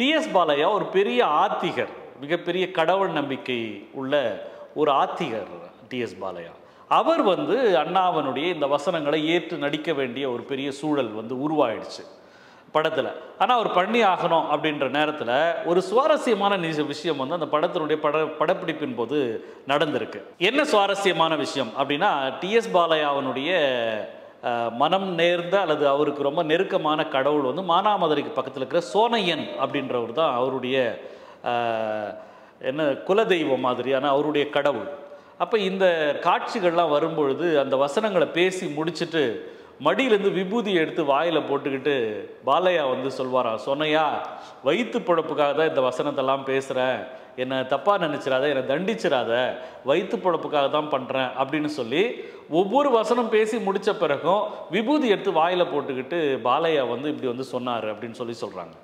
DS Balaiah ஒரு பெரிய ஆத்திகர் மிகப்பெரிய கடவுள் நம்பிக்கை உள்ள ஒரு ஆத்திகர் டிஎஸ் பாலையா அவர் வந்து அண்ணாவனுடைய இந்த வசனங்களை ஏற்று நடிக்க வேண்டிய ஒரு பெரிய சூழல் வந்து உருவாயிடுச்சு படத்தில் ஆனால் அவர் பண்ணி ஆகணும் அப்படின்ற நேரத்தில் ஒரு சுவாரஸ்யமான நிஜ- விஷயம் வந்து அந்த படத்தினுடைய பட படப்பிடிப்பின் போது நடந்திருக்கு என்ன சுவாரஸ்யமான விஷயம் அப்படின்னா டிஎஸ் பாலையாவனுடைய அஹ், மனம் நேர்ந்த அல்லது அவருக்கு ரொம்ப நெருக்கமான கடவுள் வந்து மானாமதுரைக்கு பக்கத்தில் இருக்கிற சோனையன் அப்படின்றவர் தான் அவருடைய அஹ், என்ன குலதெய்வம் மாதிரியான அவருடைய கடவுள் அப்போ இந்த காட்சிகள்லாம் வரும்பொழுது அந்த வசனங்களை பேசி முடிச்சிட்டு மடியிலேருந்து விபூதி எடுத்து வாயில் போட்டுக்கிட்டு பாலையா வந்து சொல்வாராம் சொன்னையா வயிற்று பொழப்புக்காக தான் இந்த வசனத்தெல்லாம் பேசுகிறேன் என்னை தப்பாக நினச்சிடாத என்னை தண்டிச்சிடாத வயிற்று பொழப்புக்காக தான் பண்ணுறேன் அப்படின்னு சொல்லி ஒவ்வொரு வசனம் பேசி முடித்த பிறகும் விபூதி எடுத்து வாயில் போட்டுக்கிட்டு பாலையா வந்து இப்படி வந்து சொன்னார் அப்படின்னு சொல்லி சொல்கிறாங்க